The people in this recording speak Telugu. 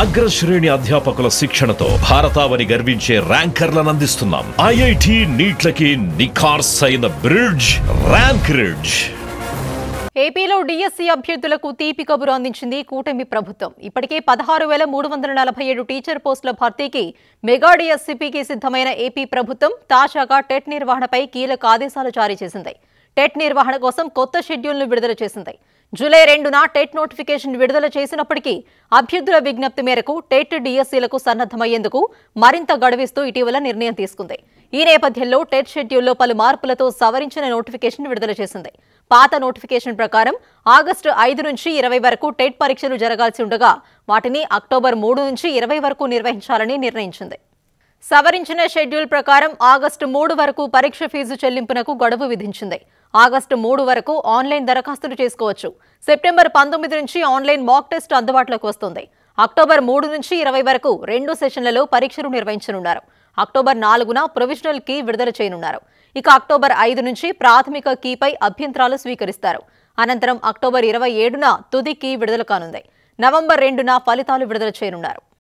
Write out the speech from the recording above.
అగ్రశ్రేణి అధ్యాపకుల శిక్షణతో భారతావని గర్వించే ర్యాంకర్లను అందిస్తున్నాం ఐఐటి నీట్లకి నిఖార్స్ అయిన బ్రిడ్జ్ ర్యాంక్ రిడ్జ్ ఏపీలో డిఎస్సీ అభ్యర్థులకు తీపి కబురు అందించింది కూటమి ప్రభుత్వం ఇప్పటికే పదహారు వేల మూడు వందల నలభై ఏడు టీచర్ పోస్టుల భర్తీకి మెగా డిఎస్సీపీకి సిద్ధమైన ఏపీ ప్రభుత్వం తాజాగా టెట్ నిర్వహణపై కీలక ఆదేశాలు జారీ చేసింది టెట్ నిర్వహణ కోసం కొత్త షెడ్యూల్ను విడుదల చేసింది జూలై రెండున టెట్ నోటిఫికేషన్ విడుదల చేసినప్పటికీ అభ్యర్థుల విజ్ఞప్తి మేరకు టెట్ డిఎస్సీలకు సన్నద్దమయ్యేందుకు మరింత గడువిస్తూ ఇటీవల నిర్ణయం తీసుకుంది ఈ నేపథ్యంలో టెట్ షెడ్యూల్లో పలు మార్పులతో సవరించిన నోటిఫికేషన్ విడుదల చేసింది పాత నోటిఫికేషన్ ప్రకారం ఆగస్టు ఐదు నుంచి ఇరవై వరకు టెట్ పరీక్షలు జరగాల్సి ఉండగా వాటిని అక్టోబర్ మూడు నుంచి ఇరవై వరకు నిర్వహించాలని నిర్ణయించింది సవరించిన షెడ్యూల్ ప్రకారం ఆగస్టు మూడు వరకు పరీక్ష ఫీజు చెల్లింపునకు గడువు విధించింది ఆగస్టు మూడు వరకు ఆన్లైన్ దరఖాస్తులు చేసుకోవచ్చు సెప్టెంబర్ పంతొమ్మిది నుంచి ఆన్లైన్ మాక్ టెస్ట్ అందుబాటులోకి వస్తుంది అక్టోబర్ మూడు నుంచి ఇరవై వరకు రెండు సెషన్లలో పరీక్షలు నిర్వహించనున్నారు అక్టోబర్ నాలుగున ప్రొవిజనల్ కీ విడుదల చేయనున్నారు ఇక అక్టోబర్ ఐదు నుంచి ప్రాథమిక కీపై అభ్యంతరాలు స్వీకరిస్తారు అనంతరం అక్టోబర్ ఇరవై ఏడున తుది కీ విడుదల కానుంది నవంబర్ రెండున ఫలితాలు విడుదల చేయనున్నారు